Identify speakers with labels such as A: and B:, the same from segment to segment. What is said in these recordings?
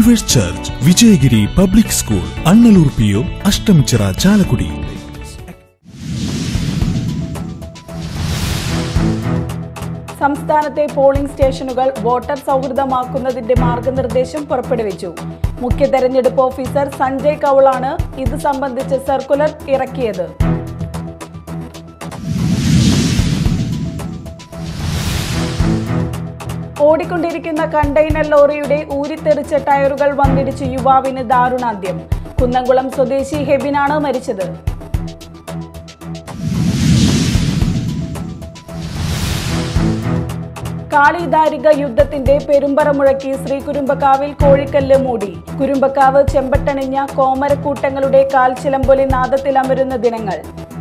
A: believers church Vijayagiri public school Annalur P O Ashtamichira Chalakudy
B: സംസ്ഥാനത്തെ polling സ്റ്റേഷനുകൾ voter സൗഹൃദമാക്കുന്നതിന്റെ മാർഗനിർദ്ദേശം പുറപ്പെടുവിച്ചു മുഖ്യ തെരഞ്ഞെടുപ്പ് ഓഫീസർ സഞ്ജയ് കൌളാണ് ഇത് സംബന്ധിച്ച് സർക്കുലർ ഇറക്കിയത് ഓടിക്കൊണ്ടിരിക്കുന്ന കണ്ടെയ്നർ ലോറിയുടെ ഊരിത്തെറിച്ച ടയറുകൾ വന്നിടിച്ച് യുവാവിന് ദാരുണാന്ത്യം കുന്നംകുളം സ്വദേശി ഹെബിനാണ് മരിച്ചത് കാളിദാരിക യുദ്ധത്തിന്റെ പെരുമ്പറ മുഴക്കി ശ്രീകുരുമ്പക്കാവിൽ കോഴിക്കല്ല് മൂടി കുരുമ്പക്കാവ് ചെമ്പട്ടണിഞ്ഞ കോമരക്കൂട്ടങ്ങളുടെ കാൽച്ചിലമ്പൊലി നാദത്തിലമരുന്ന ദിനങ്ങൾ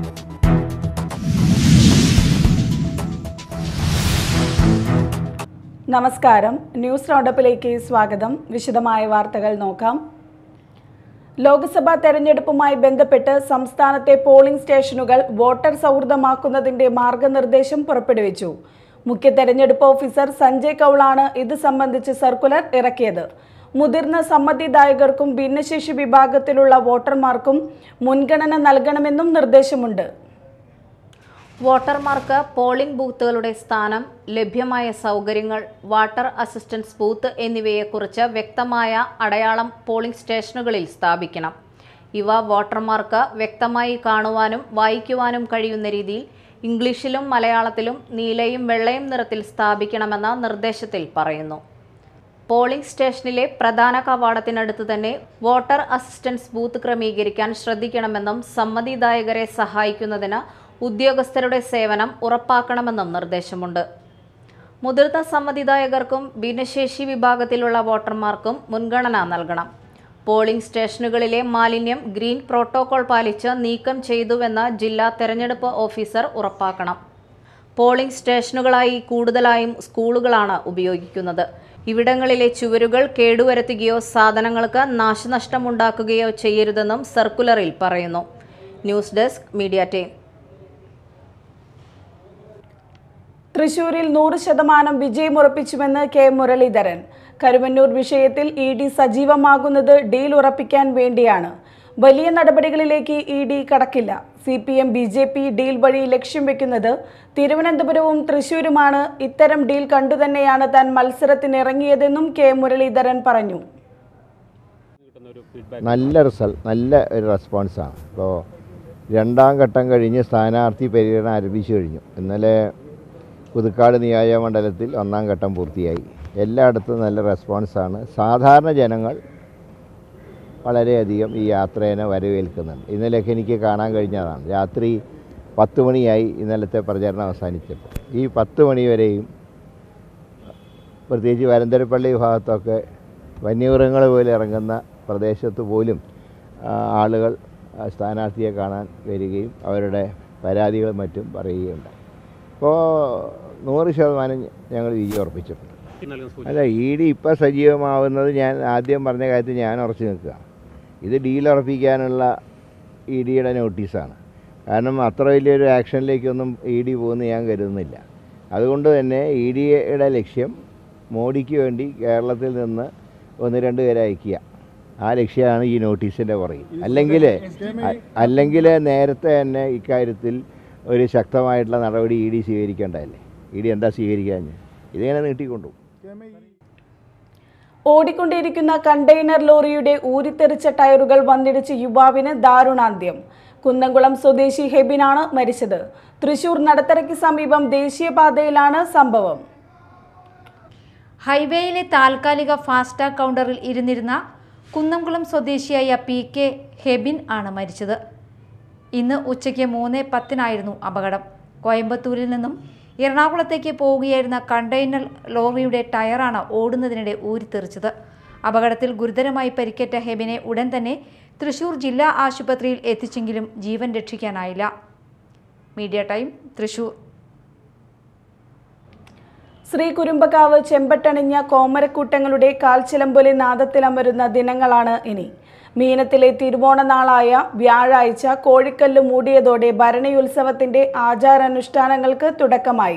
B: നമസ്കാരം ന്യൂസ് റൗണ്ടപ്പിലേക്ക് സ്വാഗതം വിശദമായ വാർത്തകൾ നോക്കാം ലോക്സഭാ തെരഞ്ഞെടുപ്പുമായി ബന്ധപ്പെട്ട് സംസ്ഥാനത്തെ പോളിംഗ് സ്റ്റേഷനുകൾ വോട്ടർ സൗഹൃദമാക്കുന്നതിന്റെ മാർഗനിർദ്ദേശം പുറപ്പെടുവിച്ചു മുഖ്യ തെരഞ്ഞെടുപ്പ് ഓഫീസർ സഞ്ജയ് കൌളാണ് ഇത് സംബന്ധിച്ച് സർക്കുലർ ഇറക്കിയത് മുതിർന്ന സമ്മതിദായകർക്കും ഭിന്നശേഷി വിഭാഗത്തിലുള്ള വോട്ടർമാർക്കും മുൻഗണന നൽകണമെന്നും നിർദ്ദേശമുണ്ട്
C: വോട്ടർമാർക്ക് പോളിംഗ് ബൂത്തുകളുടെ സ്ഥാനം ലഭ്യമായ സൗകര്യങ്ങൾ വാട്ടർ അസിസ്റ്റൻസ് ബൂത്ത് എന്നിവയെക്കുറിച്ച് വ്യക്തമായ അടയാളം പോളിംഗ് സ്റ്റേഷനുകളിൽ സ്ഥാപിക്കണം ഇവ വോട്ടർമാർക്ക് വ്യക്തമായി കാണുവാനും വായിക്കുവാനും കഴിയുന്ന രീതിയിൽ ഇംഗ്ലീഷിലും മലയാളത്തിലും നീലയും വെള്ളയും നിറത്തിൽ സ്ഥാപിക്കണമെന്ന നിർദ്ദേശത്തിൽ പറയുന്നു പോളിംഗ് സ്റ്റേഷനിലെ പ്രധാന കവാടത്തിനടുത്ത് തന്നെ വോട്ടർ അസിസ്റ്റൻസ് ബൂത്ത് ക്രമീകരിക്കാൻ ശ്രദ്ധിക്കണമെന്നും സമ്മതിദായകരെ സഹായിക്കുന്നതിന് ഉദ്യോഗസ്ഥരുടെ സേവനം ഉറപ്പാക്കണമെന്നും നിർദ്ദേശമുണ്ട് മുതിർന്ന സമ്മതിദായകർക്കും ഭിന്നശേഷി വിഭാഗത്തിലുള്ള വോട്ടർമാർക്കും മുൻഗണന നൽകണം പോളിംഗ് സ്റ്റേഷനുകളിലെ മാലിന്യം ഗ്രീൻ പ്രോട്ടോകോൾ പാലിച്ച് നീക്കം ചെയ്തുവെന്ന് ജില്ലാ തെരഞ്ഞെടുപ്പ് ഓഫീസർ ഉറപ്പാക്കണം പോളിംഗ് സ്റ്റേഷനുകളായി കൂടുതലായും സ്കൂളുകളാണ് ഉപയോഗിക്കുന്നത് ഇവിടങ്ങളിലെ ചുവരുകൾ കേടുവരുത്തുകയോ സാധനങ്ങൾക്ക് നാശനഷ്ടമുണ്ടാക്കുകയോ ചെയ്യരുതെന്നും സർക്കുലറിൽ പറയുന്നു ന്യൂസ് ഡെസ്ക് മീഡിയ ടീം
B: തൃശൂരിൽ നൂറ് ശതമാനം വിജയമുറപ്പിച്ചുവെന്ന് കെ മുരളീധരൻ കരുവന്നൂർ വിഷയത്തിൽ ഇ ഡി സജീവമാകുന്നത് ഡീൽ ഉറപ്പിക്കാൻ വേണ്ടിയാണ് വലിയ നടപടികളിലേക്ക് ഇ ഡി കടക്കില്ല C P M B J P deal വഴി ലക്ഷ്യം വെക്കുന്നത് തിരുവനന്തപുരവും തൃശൂരുമാണ് ഇത്തരം ഡീൽ കണ്ടുതന്നെയാണ് താൻ മത്സരത്തിനിറങ്ങിയതെന്നും കെ മുരളീധരൻ പറഞ്ഞു
D: നല്ല റിസൾട്ട് നല്ല ഒരു റെസ്പോൺസാണ് ഇപ്പോൾ രണ്ടാം ഘട്ടം കഴിഞ്ഞ് സ്ഥാനാർത്ഥി പര്യടനം ആരംഭിച്ചു കഴിഞ്ഞു ഇന്നലെ പുതുക്കാട് നിയോജക മണ്ഡലത്തിൽ ഒന്നാം ഘട്ടം പൂർത്തിയായി എല്ലായിടത്തും നല്ല റെസ്പോൺസാണ് സാധാരണ ജനങ്ങൾ വളരെയധികം ഈ യാത്രേനെ വരവേൽക്കുന്നുണ്ട് ഇന്നലെയൊക്കെ എനിക്ക് കാണാൻ കഴിഞ്ഞതാണ് രാത്രി പത്ത് മണിയായി ഇന്നലത്തെ പ്രചരണം അവസാനിച്ചപ്പോൾ ഈ പത്ത് മണി വരെയും പ്രത്യേകിച്ച് വരന്തരപ്പള്ളി ഭാഗത്തൊക്കെ വന്യമൃഗങ്ങൾ പോലെ ഇറങ്ങുന്ന പ്രദേശത്ത് പോലും ആ, ആളുകൾ ആ, സ്ഥാനാർത്ഥിയെ കാണാൻ വരികയും അവരുടെ പരാതികളും മറ്റും പറയുകയുണ്ടായി അപ്പോൾ നൂറ് ശതമാനം ഞങ്ങൾ വിജയം ഉറപ്പിച്ചിട്ടുണ്ട് അല്ല ഇ ഡി ഇപ്പോൾ സജീവമാവുന്നത് ഞാൻ ആദ്യം പറഞ്ഞ കാര്യത്തിൽ ഞാൻ ഉറച്ചു നിൽക്കുക ഇത് ഡീൽ ഉറപ്പിക്കാനുള്ള ഇ ഡിയുടെ നോട്ടീസാണ് കാരണം അത്ര വലിയൊരു ആക്ഷനിലേക്കൊന്നും ഇ ഡി പോകുമെന്ന് ഞാൻ കരുതുന്നില്ല അതുകൊണ്ട് തന്നെ ഇ ഡിയുടെ ലക്ഷ്യം മോഡിക്ക് വേണ്ടി കേരളത്തിൽ നിന്ന് ഒന്ന് രണ്ട് പേരെ അയക്കുക ആ ലക്ഷ്യമാണ് ഈ നോട്ടീസിൻ്റെ പുറകിൽ അല്ലെങ്കിൽ അല്ലെങ്കിൽ നേരത്തെ തന്നെ ഇക്കാര്യത്തിൽ ഒരു ശക്തമായിട്ടുള്ള നടപടി ഇ ഡി സ്വീകരിക്കേണ്ടതല്ലേ ഇ ഡി എന്താ സ്വീകരിക്കാൻ ഇതിങ്ങനെ നീട്ടിക്കൊണ്ടുപോകും
B: ഓടിക്കൊണ്ടിരിക്കുന്ന കണ്ടെയ്നർ ലോറിയുടെ ഊരിത്തെറിച്ച ടയറുകൾ വന്നിടിച്ച് യുവാവിന് ദാരുണാന്ത്യം കുന്നംകുളം സ്വദേശി ഹെബിനാണ് മരിച്ചത് തൃശൂർ നടത്തറയ്ക്ക് സമീപം ദേശീയപാതയിലാണ് സംഭവം
E: ഹൈവേയിലെ താൽക്കാലിക ഫാസ്ടാഗ് കൗണ്ടറിൽ ഇരുന്നിരുന്ന കുന്നംകുളം സ്വദേശിയായ പി കെ ഹെബിൻ ആണ് മരിച്ചത് ഇന്ന് ഉച്ചയ്ക്ക് മൂന്ന് പത്തിനായിരുന്നു അപകടം കോയമ്പത്തൂരിൽ നിന്നും എറണാകുളത്തേക്ക് പോവുകയായിരുന്ന കണ്ടെയ്നർ ലോറിയുടെ ടയറാണ് ഓടുന്നതിനിടെ ഊരിത്തെറിച്ചത് അപകടത്തിൽ ഗുരുതരമായി പരിക്കേറ്റ ഹെബിനെ ഉടൻ തന്നെ തൃശൂർ ജില്ലാ ആശുപത്രിയിൽ എത്തിച്ചെങ്കിലും ജീവൻ രക്ഷിക്കാനായില്ല മീഡിയ ടൈം തൃശൂർ
B: ശ്രീ കുരുമ്പക്കാവ് ചെമ്പട്ടണിഞ്ഞ കോമരക്കൂട്ടങ്ങളുടെ കാൽച്ചിലമ്പൊലി നാദത്തിലമരുന്ന ദിനങ്ങളാണ് ഇനി മീനത്തിലെ തിരുവോണനാളായ വ്യാഴാഴ്ച കോഴിക്കല്ല് മൂടിയതോടെ ഭരണയുത്സവത്തിന്റെ ആചാരാനുഷ്ഠാനങ്ങൾക്ക് തുടക്കമായി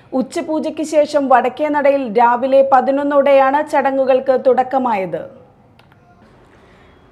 B: ഉച്ചപൂജയ്ക്ക് ശേഷം വടക്കേനടയിൽ രാവിലെ പതിനൊന്നോടെയാണ് ചടങ്ങുകൾക്ക് തുടക്കമായത്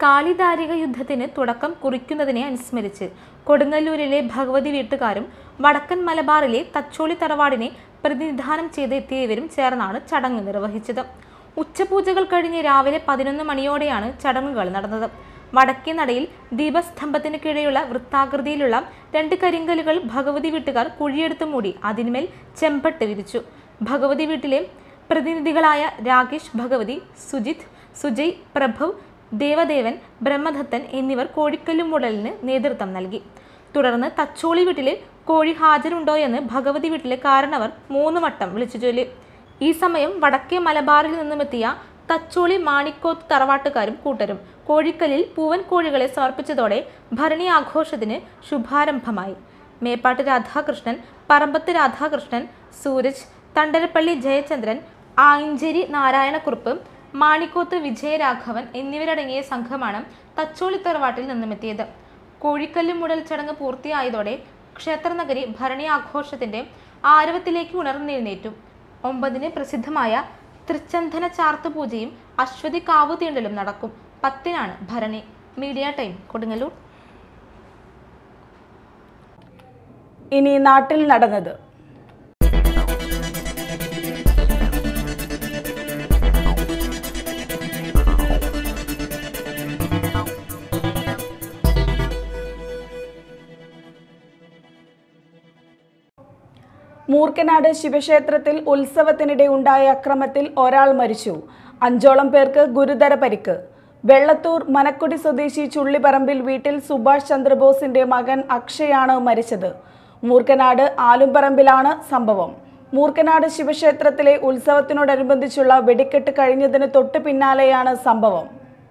F: കാളിദാരിക യുദ്ധത്തിന് തുടക്കം കുറിക്കുന്നതിനെ അനുസ്മരിച്ച് കൊടുങ്ങല്ലൂരിലെ ഭഗവതി വീട്ടുകാരും വടക്കൻ മലബാറിലെ തച്ചോളി തറവാടിനെ പ്രതിനിധാനം ചെയ്ത് എത്തിയവരും ചേർന്നാണ് ചടങ്ങ് നിർവഹിച്ചത് ഉച്ചപൂജകൾ കഴിഞ്ഞ് രാവിലെ പതിനൊന്ന് മണിയോടെയാണ് ചടങ്ങുകൾ നടന്നത് വടക്കേ നടയിൽ ദീപസ്തംഭത്തിന് കീഴെയുള്ള വൃത്താകൃതിയിലുള്ള രണ്ട് കരിങ്കലുകൾ ഭഗവതി വീട്ടുകാർ കുഴിയെടുത്ത് മൂടി അതിന്മേൽ ചെമ്പട്ട് വിരിച്ചു ഭഗവതി വീട്ടിലെ പ്രതിനിധികളായ രാകേഷ് ഭഗവതി സുജിത് സുജയ് പ്രഭവ് ദേവദേവൻ ബ്രഹ്മദത്തൻ എന്നിവർ കോഴിക്കല്ലും മുടലിന് നേതൃത്വം നൽകി തുടർന്ന് തച്ചോളി വീട്ടിലെ കോഴി ഹാജരുണ്ടോ എന്ന് ഭഗവതി വീട്ടിലെ കാരണവർ മൂന്ന് വട്ടം വിളിച്ചു ചൊല്ലി ഈ സമയം വടക്കേ മലബാറിൽ നിന്നുമെത്തിയ തച്ചോളി മാണിക്കോത്ത് തറവാട്ടുകാരും കൂട്ടരും കോഴിക്കല്ലിൽ പൂവൻ കോഴികളെ സമർപ്പിച്ചതോടെ ഭരണി ആഘോഷത്തിന് ശുഭാരംഭമായി മേപ്പാട്ട് രാധാകൃഷ്ണൻ പറമ്പത്ത് രാധാകൃഷ്ണൻ സൂരജ് തണ്ടരപ്പള്ളി ജയചന്ദ്രൻ ആയിഞ്ചേരി നാരായണക്കുറുപ്പ് മാണിക്കോത്ത് വിജയരാഘവൻ എന്നിവരടങ്ങിയ സംഘമാണ് തച്ചോളി തറവാട്ടിൽ നിന്നുമെത്തിയത് കോഴിക്കല്ല് മുടൽ ചടങ്ങ് പൂർത്തിയായതോടെ ക്ഷേത്രനഗരി ഭരണി ആഘോഷത്തിന്റെ ആരവത്തിലേക്ക് ഉണർന്നെഴുന്നേറ്റു ഒമ്പതിന് പ്രസിദ്ധമായ തൃച്ചന്ധന ചാർത്ത് പൂജയും അശ്വതി കാവു തീണ്ടലും നടക്കും പത്തിനാണ് ഭരണി മീഡിയ ടൈം കൊടുങ്ങല്ലൂർ
B: ഇനി നാട്ടിൽ നടന്നത് മൂർക്കനാട് ശിവക്ഷേത്രത്തിൽ ഉത്സവത്തിനിടെ ഉണ്ടായ അക്രമത്തിൽ ഒരാൾ മരിച്ചു അഞ്ചോളം പേർക്ക് ഗുരുതര പരിക്ക് വെള്ളത്തൂർ മനക്കുടി സ്വദേശി ചുള്ളിപ്പറമ്പിൽ വീട്ടിൽ സുഭാഷ് ചന്ദ്രബോസിന്റെ മകൻ അക്ഷയാണ് മരിച്ചത് മൂർക്കനാട് ആലുംപറമ്പിലാണ് സംഭവം മൂർക്കനാട് ശിവക്ഷേത്രത്തിലെ ഉത്സവത്തിനോടനുബന്ധിച്ചുള്ള വെടിക്കെട്ട് കഴിഞ്ഞതിന് തൊട്ടു പിന്നാലെയാണ് സംഭവം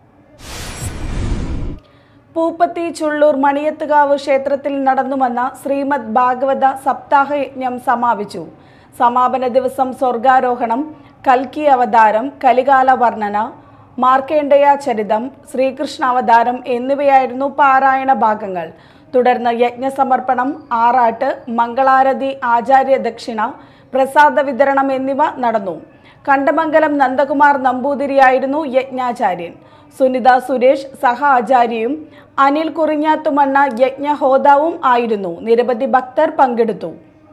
B: പൂപ്പത്തി ചുള്ളൂർ മണിയത്തുകാവ് ക്ഷേത്രത്തിൽ നടന്നുവന്ന ശ്രീമദ് ഭാഗവത സപ്താഹ യജ്ഞം സമാപിച്ചു സമാപന ദിവസം സ്വർഗാരോഹണം കൽക്കി അവതാരം കലികാല വർണ്ണന മാർക്കേണ്ടയ ചരിതം ശ്രീകൃഷ്ണ അവതാരം എന്നിവയായിരുന്നു പാരായണ ഭാഗങ്ങൾ തുടർന്ന് യജ്ഞസമർപ്പണം ആറാട്ട് മംഗളാരതി ആചാര്യ ദക്ഷിണ പ്രസാദ വിതരണം എന്നിവ നടന്നു കണ്ടമംഗലം നന്ദകുമാർ നമ്പൂതിരിയായിരുന്നു യജ്ഞാചാര്യൻ സുനിത സുരേഷ് സഹ ആചാര്യയും അനിൽ കുറിഞ്ഞാത്തുമണ്ണ യജ്ഞഹോതാവും ആയിരുന്നു നിരവധി ഭക്തർ പങ്കെടുത്തു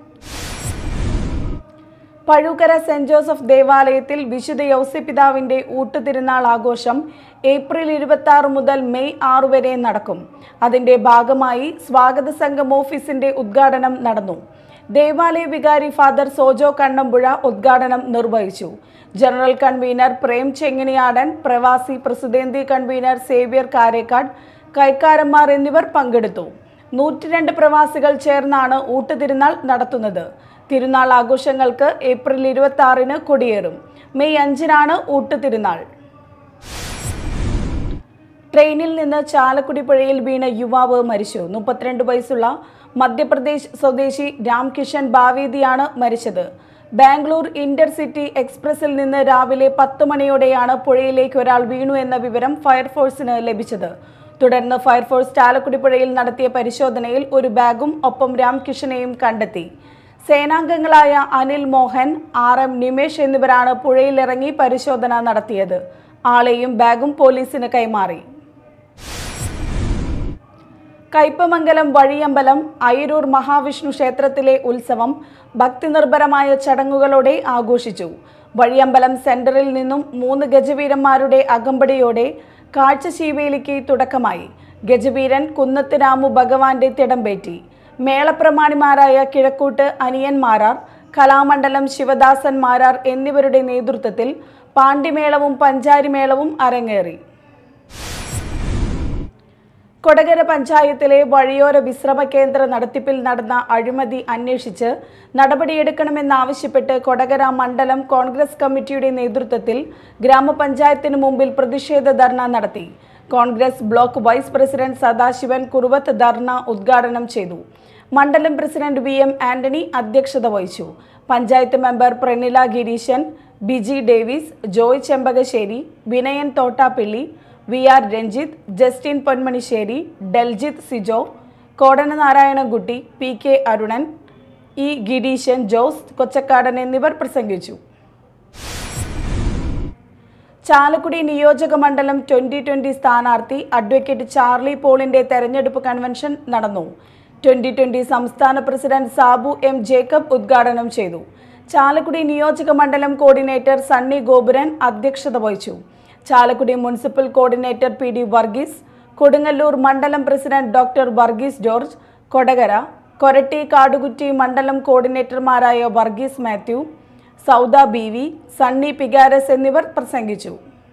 B: പഴുക്കര സെന്റ് ജോസഫ് ദേവാലയത്തിൽ വിശുദ്ധ യൗസ്യപിതാവിന്റെ ഊട്ടുതിരുനാൾ ആഘോഷം ഏപ്രിൽ ഇരുപത്തി ആറ് മുതൽ മെയ് ആറ് വരെ നടക്കും അതിന്റെ ഭാഗമായി സ്വാഗത സംഘം ഓഫീസിന്റെ ഉദ്ഘാടനം നടന്നു ദേവാലയ വികാരി ഫാദർ സോജോ കണ്ണമ്പുഴ ഉദ്ഘാടനം നിർവഹിച്ചു ജനറൽ കൺവീനർ പ്രേം ചെങ്ങിണിയാടൻ പ്രവാസി പ്രസിഡന്തി കൺവീനർ സേവ്യർ കാരേക്കാട് കൈക്കാരന്മാർ എന്നിവർ പങ്കെടുത്തു നൂറ്റിരണ്ട് പ്രവാസികൾ ചേർന്നാണ് ഊട്ടുതിരുനാൾ നടത്തുന്നത് തിരുനാൾ ആഘോഷങ്ങൾക്ക് ഏപ്രിൽ ഇരുപത്തി ആറിന് കൊടിയേറും മെയ് അഞ്ചിനാണ് ഊട്ടുതിരുനാൾ ട്രെയിനിൽ നിന്ന് ചാലക്കുടി പുഴയിൽ വീണ യുവാവ് മരിച്ചു മുപ്പത്തിരണ്ട് വയസ്സുള്ള മധ്യപ്രദേശ് സ്വദേശി രാംകിഷൻ ബാവേദിയാണ് മരിച്ചത് ബാംഗ്ലൂർ ഇന്റർസിറ്റി എക്സ്പ്രസിൽ നിന്ന് രാവിലെ പത്ത് മണിയോടെയാണ് പുഴയിലേക്ക് ഒരാൾ വീണു എന്ന വിവരം ഫയർഫോഴ്സിന് ലഭിച്ചത് തുടർന്ന് ഫയർഫോഴ്സ് ചാലക്കുടി പുഴയിൽ നടത്തിയ പരിശോധനയിൽ ഒരു ബാഗും ഒപ്പം രാംകിഷനെയും കണ്ടെത്തി സേനാംഗങ്ങളായ അനിൽ മോഹൻ ആർ എം നിമേഷ് എന്നിവരാണ് പുഴയിലിറങ്ങി പരിശോധന നടത്തിയത് ആളെയും ബാഗും പോലീസിന് കൈമാറി കയ്പമംഗലം വഴിയമ്പലം അയിരൂർ മഹാവിഷ്ണു ക്ഷേത്രത്തിലെ ഉത്സവം ഭക്തിനിർഭരമായ ചടങ്ങുകളോടെ ആഘോഷിച്ചു വഴിയമ്പലം സെന്ററിൽ നിന്നും മൂന്ന് ഗജവീരന്മാരുടെ അകമ്പടിയോടെ കാഴ്ചശീവേലിക്ക് തുടക്കമായി ഗജവീരൻ കുന്നത്ത് രാമു ഭഗവാന്റെ തിടമ്പേറ്റി മേളപ്രമാണിമാരായ കിഴക്കൂട്ട് അനിയൻ മാരാർ കലാമണ്ഡലം ശിവദാസൻ മാരാർ എന്നിവരുടെ നേതൃത്വത്തിൽ പാണ്ടിമേളവും പഞ്ചാരിമേളവും അരങ്ങേറി കൊടകര പഞ്ചായത്തിലെ വഴിയോര വിശ്രമ കേന്ദ്ര നടത്തിപ്പിൽ നടന്ന അഴിമതി അന്വേഷിച്ച് നടപടിയെടുക്കണമെന്നാവശ്യപ്പെട്ട് കൊടകര മണ്ഡലം കോൺഗ്രസ് കമ്മിറ്റിയുടെ നേതൃത്വത്തിൽ ഗ്രാമപഞ്ചായത്തിന് മുമ്പിൽ പ്രതിഷേധ ധർണ നടത്തി Congress block vice president Sadasivan Kuruvath ധർണ ഉദ്ഘാടനം ചെയ്തു മണ്ഡലം പ്രസിഡന്റ് വി എം ആന്റണി അധ്യക്ഷത വഹിച്ചു panchayat member Pranila Gireesan Biji Davis Joy Chembakassery Vinayan Thottappilly V R Ranjith Justin Ponmanissery Daljith Sijo Kodana Narayanankutty P K Arunan E Gireesan Jose Kochakkadan എന്നിവർ പ്രസംഗിച്ചു ചാലക്കുടി നിയോജക മണ്ഡലം ട്വന്റി ട്വന്റി സ്ഥാനാർത്ഥി അഡ്വക്കേറ്റ് ചാർലി പോളിന്റെ തെരഞ്ഞെടുപ്പ് കൺവെൻഷൻ നടന്നു ട്വന്റി ട്വന്റി സംസ്ഥാന പ്രസിഡന്റ് സാബു എം ജേക്കബ് ഉദ്ഘാടനം ചെയ്തു ചാലക്കുടി നിയോജക മണ്ഡലം കോർഡിനേറ്റർ സണ്ണി ഗോപുരൻ അധ്യക്ഷത വഹിച്ചു Chalakudy municipal coordinator P D Varghese Kodungallur മണ്ഡലം പ്രസിഡന്റ് ഡോക്ടർ വർഗീസ് ജോർജ് കൊടകര കൊരട്ടി കാടുകുറ്റി മണ്ഡലം കോർഡിനേറ്റർമാരായ വർഗീസ് മാത്യു സൗദ ബി വി സണ്ണി പിഗാരസ് എന്നിവർ പ്രസംഗിച്ചു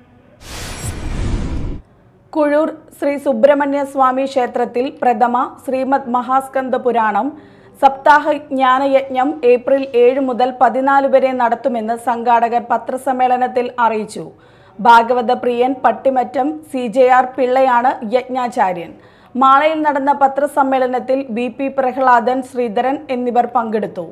B: കുഴൂർ ശ്രീ സുബ്രഹ്മണ്യ സ്വാമി ക്ഷേത്രത്തിൽ പ്രഥമ ശ്രീമദ് മഹാസ്കന്ദ പുരാണം സപ്താഹ ജ്ഞാനയജ്ഞം ഏപ്രിൽ ഏഴ് മുതൽ പതിനാല് വരെ നടത്തുമെന്ന് സംഘാടകർ പത്രസമ്മേളനത്തിൽ അറിയിച്ചു Bhagavatha Priyan Pattimattam C J R പിള്ളയാണ് യജ്ഞാചാര്യൻ മാളയിൽ നടന്ന പത്രസമ്മേളനത്തിൽ ബി പി പ്രഹ്ലാദൻ ശ്രീധരൻ എന്നിവർ പങ്കെടുത്തു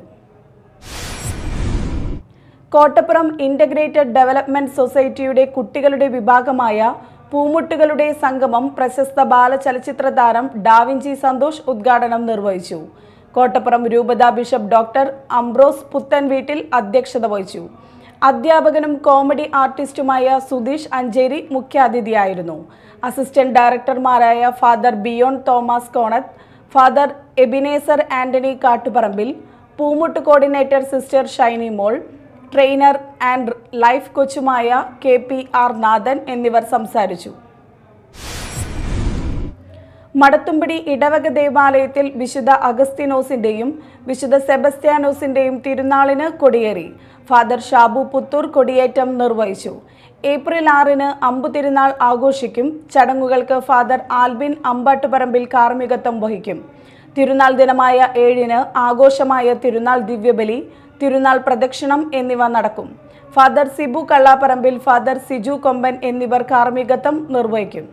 B: കോട്ടപ്പുറം ഇന്റഗ്രേറ്റഡ് ഡെവലപ്മെന്റ് സൊസൈറ്റിയുടെ കുട്ടികളുടെ വിഭാഗമായ പൂമുട്ടുകളുടെ സംഗമം പ്രശസ്ത ബാലചലച്ചിത്ര താരം ഡാവിഞ്ചി സന്തോഷ് ഉദ്ഘാടനം നിർവഹിച്ചു കോട്ടപ്പുറം രൂപത ബിഷപ്പ് ഡോക്ടർ അംബ്രോസ് പുത്തൻ വീട്ടിൽ അധ്യക്ഷത വഹിച്ചു അധ്യാപകനും കോമഡി ആർട്ടിസ്റ്റുമായ സുധീഷ് അഞ്ചേരി മുഖ്യാതിഥിയായിരുന്നു അസിസ്റ്റന്റ് ഡയറക്ടർമാരായ father Beyon Thomas Konath father Ebenezer Antony Kattuparambil Poomuttu coordinator sister Shiny Mol trainer and life കോച്ചുമായ കെ പി ആർ നാഥൻ എന്നിവർ സംസാരിച്ചു മടത്തുംപിടി ഇടവക ദേവാലയത്തിൽ വിശുദ്ധ അഗസ്തിനോസിന്റെയും വിശുദ്ധ സെബസ്ത്യാനോസിന്റെയും തിരുനാളിന് കൊടിയേറി ഫാദർ ഷാബു പുത്തൂർ കൊടിയേറ്റം നിർവഹിച്ചു ഏപ്രിൽ ആറിന് അമ്പു തിരുനാൾ ആഘോഷിക്കും ചടങ്ങുകൾക്ക് ഫാദർ ആൽബിൻ അമ്പാട്ടുപറമ്പിൽ കാർമ്മികത്വം വഹിക്കും തിരുനാൾ ദിനമായ ഏഴിന് ആഘോഷമായ തിരുനാൾ ദിവ്യബലി തിരുനാൾ പ്രദക്ഷിണം എന്നിവ നടക്കും ഫാദർ സിബു കള്ളാപ്പറമ്പിൽ ഫാദർ സിജു കൊമ്പൻ എന്നിവർ കാർമ്മികത്വം നിർവഹിക്കും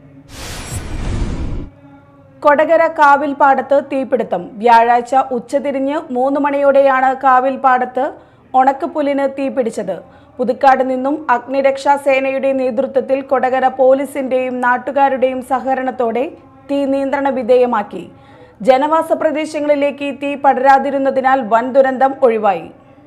B: കൊടകര കാവിൽപ്പാടത്ത് തീപിടുത്തം വ്യാഴാഴ്ച ഉച്ചതിരിഞ്ഞ് മൂന്ന് മണിയോടെയാണ് കാവിൽപ്പാടത്ത് ഉണക്കപ്പുലിന് തീപിടിച്ചത് പുതുക്കാട് നിന്നും അഗ്നിരക്ഷാ സേനയുടെ നേതൃത്വത്തിൽ കൊടകര പോലീസിന്റെയും നാട്ടുകാരുടെയും സഹകരണത്തോടെ തീ നിയന്ത്രണ വിധേയമാക്കി ജനവാസ പ്രദേശങ്ങളിലേക്ക് തീ പടരാതിരുന്നതിനാൽ വൻ ദുരന്തം ഒഴിവായി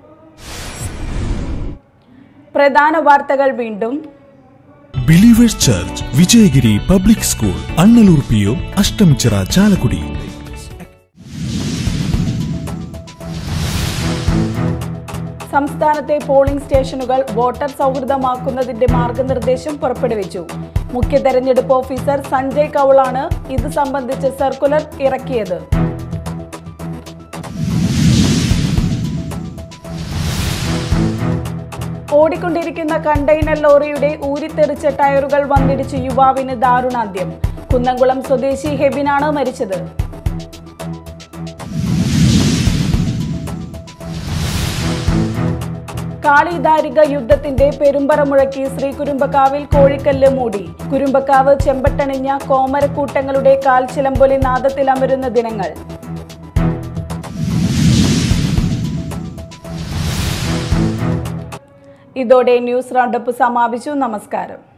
B: പ്രധാന വാർത്തകൾ വീണ്ടും
A: believers church Vijayagiri public school Annalur P O Ashtamichira Chalakudy
B: സംസ്ഥാനത്തെ പോളിംഗ് സ്റ്റേഷനുകൾ വോട്ടർ സൗഹൃദമാക്കുന്നതിന്റെ മാർഗനിർദ്ദേശം പുറപ്പെടുവിച്ചു മുഖ്യ തെരഞ്ഞെടുപ്പ് ഓഫീസർ സഞ്ജയ് കൗളാണ് ഇത് സംബന്ധിച്ച് സർക്കുലർ ഇറക്കിയത് ഓടിക്കൊണ്ടിരിക്കുന്ന കണ്ടെയ്നർ ലോറിയുടെ ഊരിത്തെറിച്ച ടയറുകൾ വന്നിടിച്ച് യുവാവിന് ദാരുണാന്ത്യം കുന്നംകുളം സ്വദേശി ഹെബിനാണ് മരിച്ചത് കാളിദാരിക യുദ്ധത്തിന്റെ പെരുമ്പറ മുഴക്കി ശ്രീ കുരുമ്പക്കാവിൽ കോഴിക്കല്ല് മൂടി കുരുമ്പക്കാവ് ചെമ്പട്ടണിഞ്ഞ കോമരക്കൂട്ടങ്ങളുടെ കാൽച്ചിലമ്പൊലി നാദത്തിലമരുന്ന ദിനങ്ങൾ ഇതോടെ ന്യൂസ് റൗണ്ടപ്പ് സമാപിച്ചു നമസ്കാരം